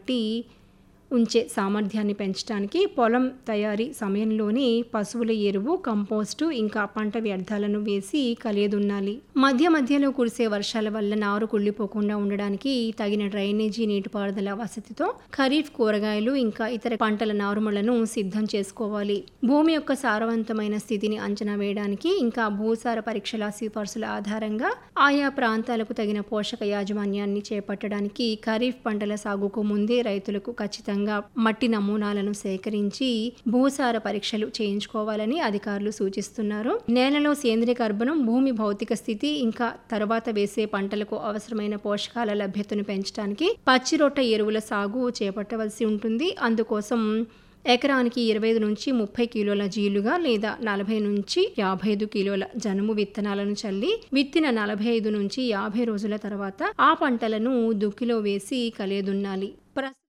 మట్టి ఉంచే సామర్థ్యాన్ని పెంచడానికి పొలం తయారీ సమయంలోనే పశువుల ఎరువు కంపోస్టు ఇంకా పంట వ్యర్థాలను వేసి కలియదున్నాలి మధ్య మధ్యలో కురిసే వర్షాల వల్ల నారు కుళ్ళిపోకుండా ఉండడానికి తగిన డ్రైనేజీ నీటిపారుదల వసతితో ఖరీఫ్ కూరగాయలు ఇంకా ఇతర పంటల నారుమలను సిద్ధం చేసుకోవాలి భూమి యొక్క సారవంతమైన స్థితిని అంచనా వేయడానికి ఇంకా భూసార పరీక్షల సిఫార్సుల ఆధారంగా ఆయా ప్రాంతాలకు తగిన పోషక యాజమాన్యాన్ని చేపట్టడానికి ఖరీఫ్ పంటల సాగుకు ముందే రైతులకు ఖచ్చితంగా మట్టి నమూనాలను సేకరించి భూసార పరీక్షలు చేయించుకోవాలని అధికారులు సూచిస్తున్నారు నేలలో సేంద్రియ కర్బనం భూమి భౌతిక స్థితి ఇంకా తర్వాత వేసే పంటలకు అవసరమైన పోషకాల లభ్యతను పెంచడానికి పచ్చిరొట్ట ఎరువుల సాగు చేపట్టవలసి ఉంటుంది అందుకోసం ఎకరానికి ఇరవై ఐదు నుంచి ముప్పై కిలోల జీలుగా లేదా నలభై నుంచి యాభై ఐదు కిలోల జనుము విత్తనాలను చల్లి విత్తిన నలభై ఐదు నుంచి యాభై రోజుల తర్వాత ఆ పంటలను దుక్కిలో వేసి కలియదున్నాలి ప్ర